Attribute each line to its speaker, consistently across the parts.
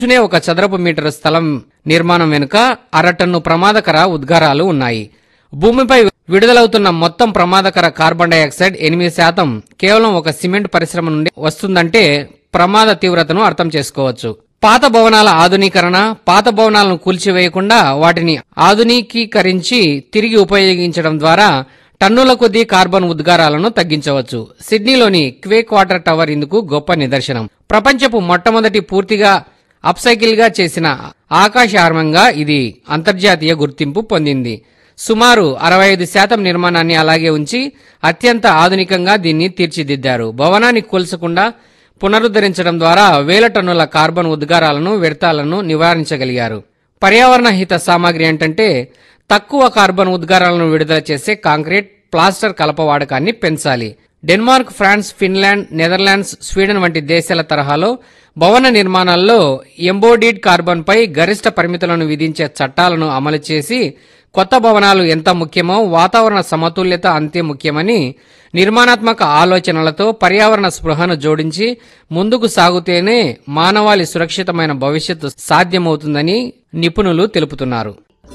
Speaker 1: చునే ఒక చదరపు మీటర్ స్థలం నిర్మాణం వెనుక అరటన్ను ప్రమాదకర ఉద్గారాలు ఉన్నాయి భూమిపై విడుదలవుతున్న మొత్తం ప్రమాదకర కార్బన్ డైఆక్సైడ్ ఎనిమిది శాతం కేవలం ఒక సిమెంట్ పరిశ్రమ నుండి వస్తుందంటే ప్రమాద తీవ్రతను అర్థం చేసుకోవచ్చు పాత భవనాల ఆధునీకరణ పాత భవనాలను కూల్చివేయకుండా వాటిని ఆధునికీకరించి తిరిగి ఉపయోగించడం ద్వారా టన్నుల కొద్దీ కార్బన్ ఉద్గారాలను తగ్గించవచ్చు సిడ్నీలోని క్వేక్ వాటర్ టవర్ ఇందుకు గొప్ప నిదర్శనం ప్రపంచపు మొట్టమొదటి పూర్తిగా అప్సైకిల్ గా చేసిన ఆకాశార్మంగా ఇది అంతర్జాతీయ గుర్తింపు పొందింది సుమారు అరవై ఐదు శాతం నిర్మాణాన్ని అలాగే ఉంచి అత్యంత ఆధునికంగా దీన్ని తీర్చిదిద్దారు భవనాన్ని కూల్చకుండా పునరుద్ధరించడం ద్వారా వేల టన్నుల కార్బన్ ఉద్గారాలను వ్యర్థాలను నివారించగలిగారు పర్యావరణ హిత సామాగ్రి ఏంటంటే తక్కువ కార్బన్ ఉద్గారాలను విడుదల చేసే కాంక్రీట్ ప్లాస్టర్ కలప వాడకాన్ని పెంచాలి Denmark France Finland Netherlands Sweden వంటి దేశాల తరహాలో భవన నిర్మాణాల్లో ఎంబోడీడ్ కార్బన్ పై గరిష్ట పరిమితులను విధించే చట్టాలను అమలు చేసి కొత్త భవనాలు ఎంత ముఖ్యమో వాతావరణ సమతుల్యత అంతే ముఖ్యమని నిర్మాణాత్మక ఆలోచనలతో పర్యావరణ స్పృహను జోడించి ముందుకు సాగుతేనే మానవాళి సురక్షితమైన భవిష్యత్తు సాధ్యమవుతుందని నిపుణులు తెలుపుతున్నారు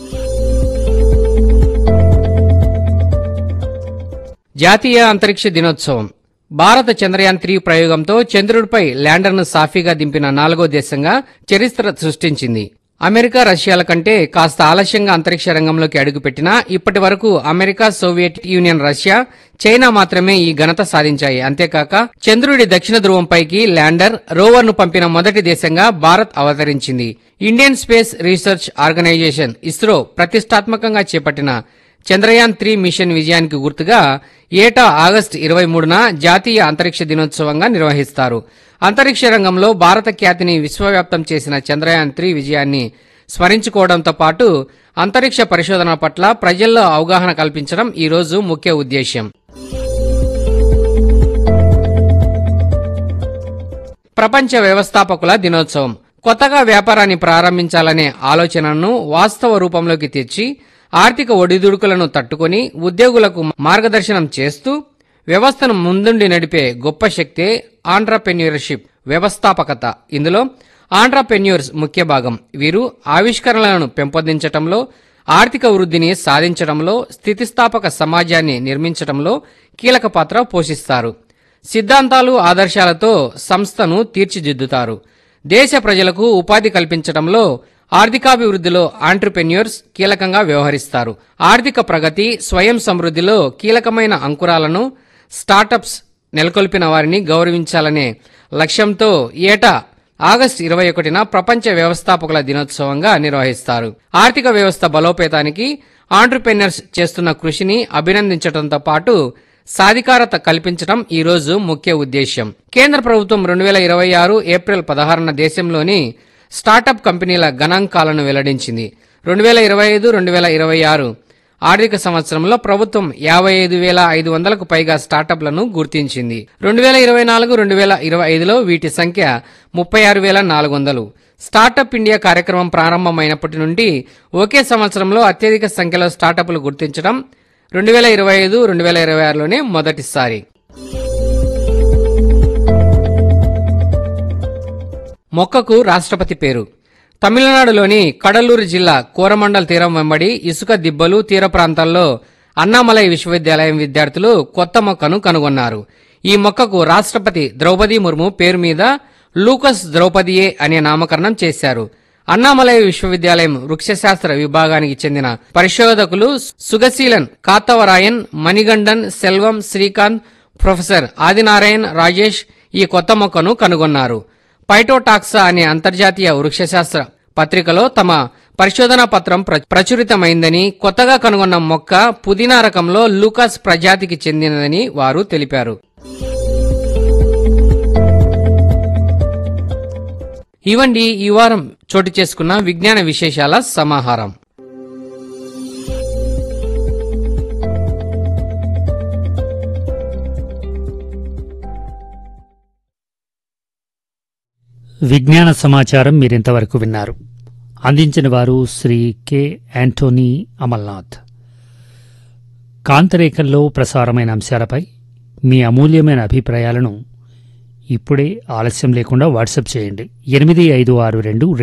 Speaker 1: జాతీయ అంతరిక్ష దినోత్సవం భారత చంద్రయాన్ త్రీ ప్రయోగంతో చంద్రుడిపై ల్యాండర్ను సాఫీగా దింపిన నాలుగో దేశంగా చరిత్ర సృష్టించింది అమెరికా రష్యాల కంటే కాస్త ఆలస్యంగా అంతరిక్ష రంగంలోకి అడుగుపెట్టినా ఇప్పటి వరకు America Soviet Union Russia China మాత్రమే ఈ ఘనత సాధించాయి అంతేకాక చంద్రుడి దక్షిణ ధ్రువంపైకి ల్యాండర్ రోవర్ను పంపిన మొదటి దేశంగా భారత్ అవతరించింది Indian space research organisation ISRO ప్రతిష్టాత్మకంగా చేపట్టిన చంద్రయాన్ త్రీ మిషన్ విజయానికి గుర్తుగా ఏటా ఆగస్టు ఇరవై మూడున జాతీయ అంతరిక్ష దినోత్సవంగా నిర్వహిస్తారు అంతరిక్ష రంగంలో భారత ఖ్యాతిని విశ్వవ్యాప్తం చేసిన చంద్రయాన్ త్రీ విజయాన్ని స్మరించుకోవడంతో పాటు అంతరిక్ష పరిశోధన పట్ల ప్రజల్లో అవగాహన కల్పించడం ఈ రోజు ముఖ్య ఉద్దేశ్యం ప్రపంచ వ్యవస్థాపకుల దినోత్సవం కొత్తగా వ్యాపారాన్ని ప్రారంభించాలనే ఆలోచనను వాస్తవ రూపంలోకి తెచ్చి ఆర్థిక ఒడిదుడుకులను తట్టుకొని ఉద్యోగులకు మార్గదర్శనం చేస్తూ వ్యవస్థను ముందుండి నడిపే గొప్ప శక్తే ఆంట్రప్రెన్యూర్షిప్ వ్యవస్థాపకత ఇందులో ఆంట్రప్రెన్యూర్స్ ముఖ్య భాగం వీరు ఆవిష్కరణలను పెంపొందించటంలో ఆర్థిక వృద్ధిని సాధించడంలో స్థితిస్థాపక సమాజాన్ని నిర్మించడంలో కీలక పాత్ర పోషిస్తారు సిద్ధాంతాలు ఆదర్శాలతో సంస్థను తీర్చిదిద్దుతారు దేశ ప్రజలకు ఉపాధి కల్పించడంలో ఆర్థికాభివృద్ధిలో ఆంటర్ప్రెన్యూర్స్ కీలకంగా వ్యవహరిస్తారు ఆర్థిక ప్రగతి స్వయం సమృద్ధిలో కీలకమైన అంకురాలను స్టార్టప్స్ నెలకొల్పిన వారిని గౌరవించాలనే లక్ష్యంతో ఏటా ఆగస్టు ఇరవై ఒకటిన ప్రపంచ వ్యవస్థాపకుల దినోత్సవంగా నిర్వహిస్తారు ఆర్థిక వ్యవస్థ బలోపేతానికి ఆంటర్ప్రెన్యూర్స్ చేస్తున్న కృషిని అభినందించడంతో పాటు సాధికారత కల్పించడం ఈ రోజు ముఖ్య ఉద్దేశ్యం కేంద్ర ప్రభుత్వం రెండు వేల ఇరవై ఆరు ఏప్రిల్ పదహారున దేశంలోని స్టార్టప్ కంపెనీల గణాంకాలను వెల్లడించింది రెండు వేల ఇరవై ఐదు రెండు వేల ఇరవై ఆరు ఆర్థిక సంవత్సరంలో ప్రభుత్వం యాభై ఐదు వేల ఐదు వందలకు పైగా స్టార్టప్లను గుర్తించింది రెండు వేల ఇరవై నాలుగు రెండు వేల ఇరవై ఐదులో వీటి సంఖ్య ముప్పై ఆరు వేల నాలుగు వందలు స్టార్టప్ ఇండియా కార్యక్రమం ప్రారంభమైనప్పటి నుండి ఒకే సంవత్సరంలో అత్యధిక సంఖ్యలో స్టార్టప్లు గుర్తించడం రెండు వేల ఇరవై ఐదు రెండు వేల ఇరవై ఆరులోనే మొదటిసారి మొక్కకు రాష్ట్రపతి పేరు తమిళనాడులోని కడలూరు జిల్లా కోరమండల్ తీరం వెంబడి ఇసుక దిబ్బలు తీర ప్రాంతాల్లో అన్నామలై విశ్వవిద్యాలయం విద్యార్థులు కొత్త మొక్కను కనుగొన్నారు ఈ మొక్కకు రాష్ట్రపతి ద్రౌపది ముర్ము పేరు మీద లూకస్ ద్రౌపదియే అనే నామకరణం చేశారు అన్నామలై విశ్వవిద్యాలయం వృక్షశాస్త్ర విభాగానికి చెందిన పరిశోధకులు సుగశీలన్ కాతవరాయన్ మణిగండన్ సెల్వం శ్రీకాంత్ ప్రొఫెసర్ ఆదినారాయణ్ రాజేష్ ఈ కొత్త మొక్కను కనుగొన్నారు పైటోటాక్సా అనే అంతర్జాతీయ వృక్షశాస్త్ర పత్రికలో తమ పరిశోధనా పత్రం ప్ర- ప్రచురితమైందని కొత్తగా కనుగొన్న మొక్క పుదీనా రకంలో లూకాస్ ప్రజాతికి చెందినదని వారు తెలిపారు ఇవండి ఈ వారం చోటు చేసుకున్న విజ్ఞాన విశేషాల సమాహారం
Speaker 2: విజ్ఞాన సమాచారం మీరింతవరకు విన్నారు అందించిన వారు శ్రీ కె యాంటోనీ అమల్నాథ్ కాంతరేఖల్లో ప్రసారమైన అంశాలపై మీ అమూల్యమైన అభిప్రాయాలను ఇప్పుడే ఆలస్యం లేకుండా వాట్సాప్ చేయండి ఎనిమిది ఐదు ఆరు రెండు